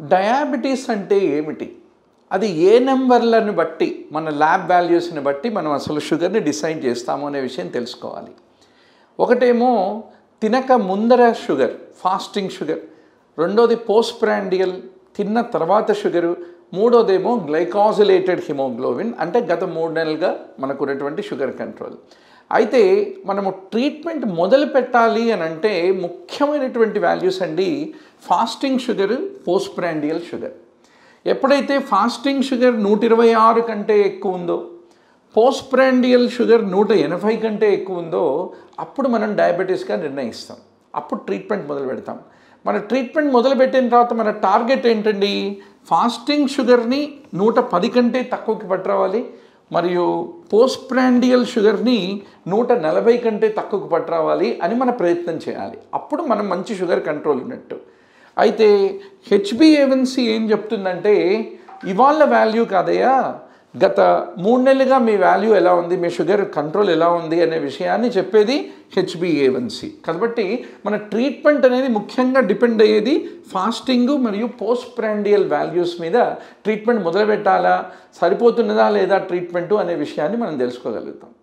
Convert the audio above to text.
diabetes అంటే ఏమిటి అది ఏ నెంబర్లను బట్టి మన ల్యాబ్ వాల్యూస్ని బట్టి మనం అసలు షుగర్ని డిసైడ్ చేస్తాము అనే విషయం తెలుసుకోవాలి ఒకటేమో తినక ముందర షుగర్ ఫాస్టింగ్ షుగర్ రెండోది పోస్ట్ ప్రాండియల్ తిన్న తర్వాత షుగరు మూడోదేమో గ్లైకాజులేటెడ్ హిమోగ్లోబిన్ అంటే గత మూడు నెలలుగా మనకు ఉన్నటువంటి షుగర్ కంట్రోల్ అయితే మనము ట్రీట్మెంట్ మొదలు పెట్టాలి అని అంటే ముఖ్యమైనటువంటి వాల్యూస్ అండి fasting sugar post prandial sugar ఎప్పుడైతే ఫాస్టింగ్ షుగర్ నూట ఇరవై ఆరు కంటే ఎక్కువ ఉందో పోస్ట్ ప్రాండియల్ షుగర్ నూట ఎనభై కంటే ఎక్కువ ఉందో అప్పుడు మనం డయాబెటీస్గా నిర్ణయిస్తాం అప్పుడు ట్రీట్మెంట్ మొదలు పెడతాం మన ట్రీట్మెంట్ మొదలుపెట్టిన తర్వాత మన టార్గెట్ ఏంటండి ఫాస్టింగ్ షుగర్ని నూట పది కంటే తక్కువకి పట్టురావాలి మరియు పోస్ట్ ప్రాండియల్ షుగర్ని నూట నలభై కంటే తక్కువకు పట్టురావాలి అని మన ప్రయత్నం చేయాలి అప్పుడు మనం మంచి షుగర్ కంట్రోల్ ఉన్నట్టు అయితే హెచ్బిఏవన్సీ ఏం చెప్తుందంటే ఇవాళ వాల్యూ కాదయ్యా గత మూడు నెలలుగా మీ వాల్యూ ఎలా ఉంది మీ షుగర్ కంట్రోల్ ఎలా ఉంది అనే విషయాన్ని చెప్పేది హెచ్బిఏవన్సీ కాబట్టి మన ట్రీట్మెంట్ అనేది ముఖ్యంగా డిపెండ్ అయ్యేది ఫాస్టింగ్ మరియు పోస్ట్ ప్రాండియల్ వాల్యూస్ మీద ట్రీట్మెంట్ మొదలుపెట్టాలా సరిపోతున్నదా లేదా ట్రీట్మెంటు అనే విషయాన్ని మనం తెలుసుకోగలుగుతాం